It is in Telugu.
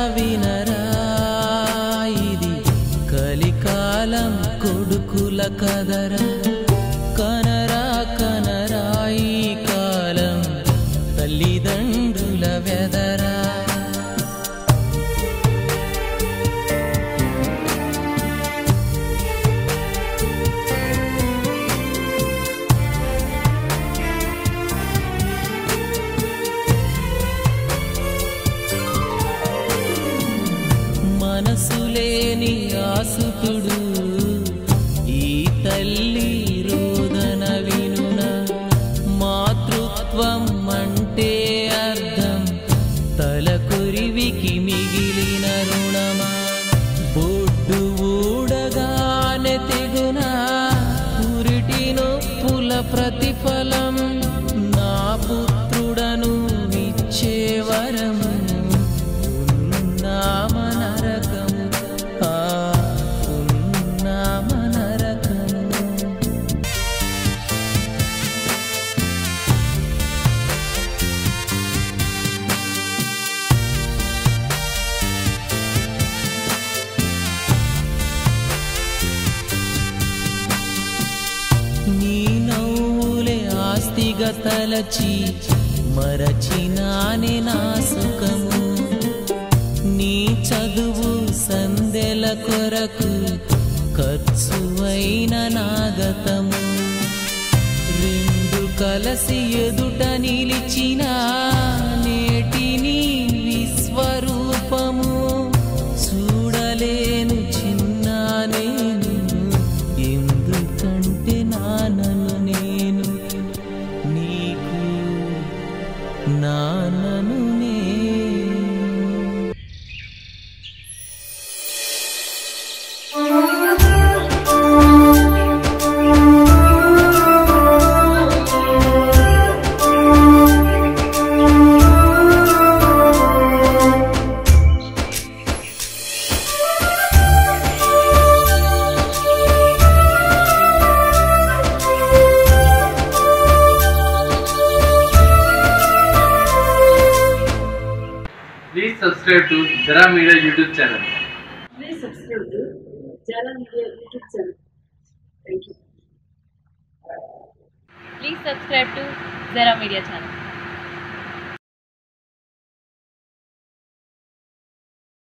వినరా ఇది కలికాలం కొడుకుల కదరా కనరా కనరా ఈ కాలం తల్లిదండ్రుల వెదరా మనసు లేని ఆసుతుడు ఈ తల్లి రోదన వినున మాతృత్వం అంటే అర్థం తలకొరివికి మిగిలిన రుణమా బొడ్డు ఊడగానే తెగున పురిటి నొప్పుల ప్రతిఫలం నా పుత్రుడను ఇచ్చే వరము ఉన్నామ నరకము ఆ ఉన్నామ నరకము నీ నవ్వులే ఆస్తిగా తలచి మరచినానే నా సుఖము నీ చదువు సందెల కొరకు ఖర్చువైన నాగతము రెండు కలసి ఎదుట నిలిచిన నేటి నీ విశ్వరూపము చూడలేను చిన్న నేను ఎందుకంటే నాన్నను నేను నీకు నాన్నను నేను Please subscribe to Zara Media YouTube channel. Please subscribe to Jala Media YouTube channel. Thank you. Please subscribe to Zara Media channel.